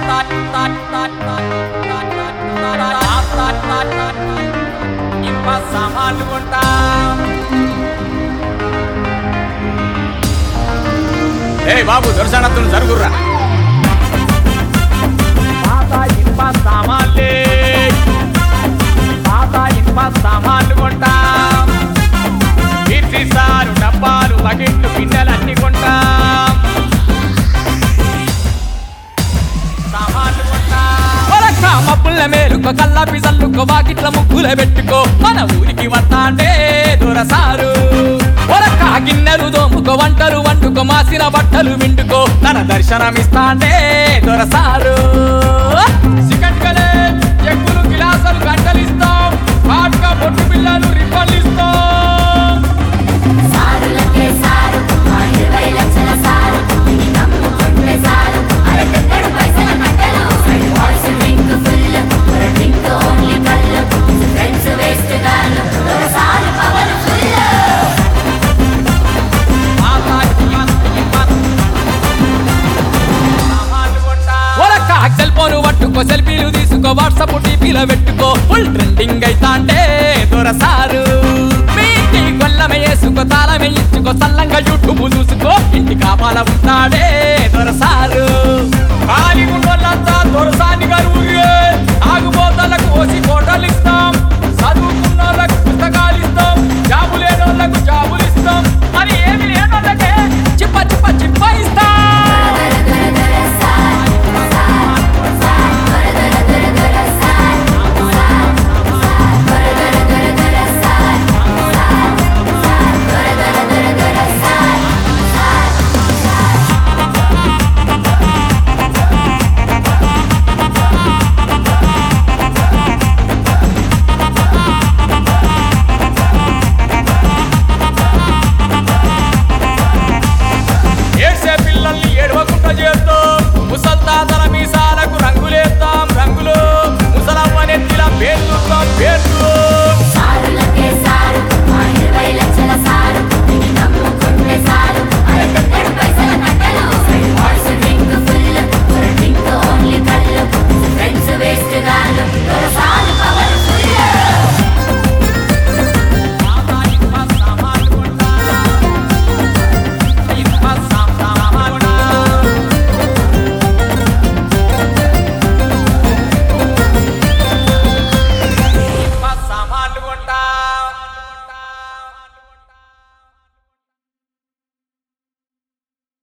ఇంప సామాన్లు కొంటాం ఏ బాబు దర్శనత్తులు జరుగుర్రా పాత ఇనుప సామాన్లే పాత ఇనుప సామాన్లు కొంటాం కీర్తి సారు డబ్బాలు బకెట్లు గిన్నెలన్నీ కొంటాం సామాన్లు కొంటాం ఒలక్క మబ్బుల మేలుకో కల్ల పిసల్లుకో వాకిట్ల ముగ్గుల పెట్టుకో మన ఊరికి వస్తాండే దొరసారు ఒలక్క గిన్నెలు దోముకో వంటలు వండుకో మాసిన బట్టలు విండుకో తన దర్శనమిస్తాండే దొరసారు సికట్కలే చెక్కులు గిలాసులు గంటలు ఇస్తాం హాట్గా బొట్టు పిల్లలు రిబ్బన్లు ఇస్తాం సారులకే సారు ఆ ఇరవై లక్షల సారు ఇది నమ్ముకుంటే సారు అరకెక్కడు పైసల కట్టలు boys drink full drink only కళ్ళు ఫ్రెండ్స్ వేస్ట్ గాళ్ళు సారు పవర్ ఫుల్ సామాన్లు కొంటాం ఒలక్క సెల్ ఫోన్ పట్టుకో సెల్ఫీలు తీసుకో వాట్సాప్ టీపీలో పెట్టుకో ఫుల్ ట్రెండింగ్ అయితాండే దొరసారు మీటి గొల్లమే వేసుకో తాళమే ఇచ్చుకో సల్లంగా యూట్యూబ్ చూసుకో ఇంటి కాపాల ఉంటాడే దొరసారు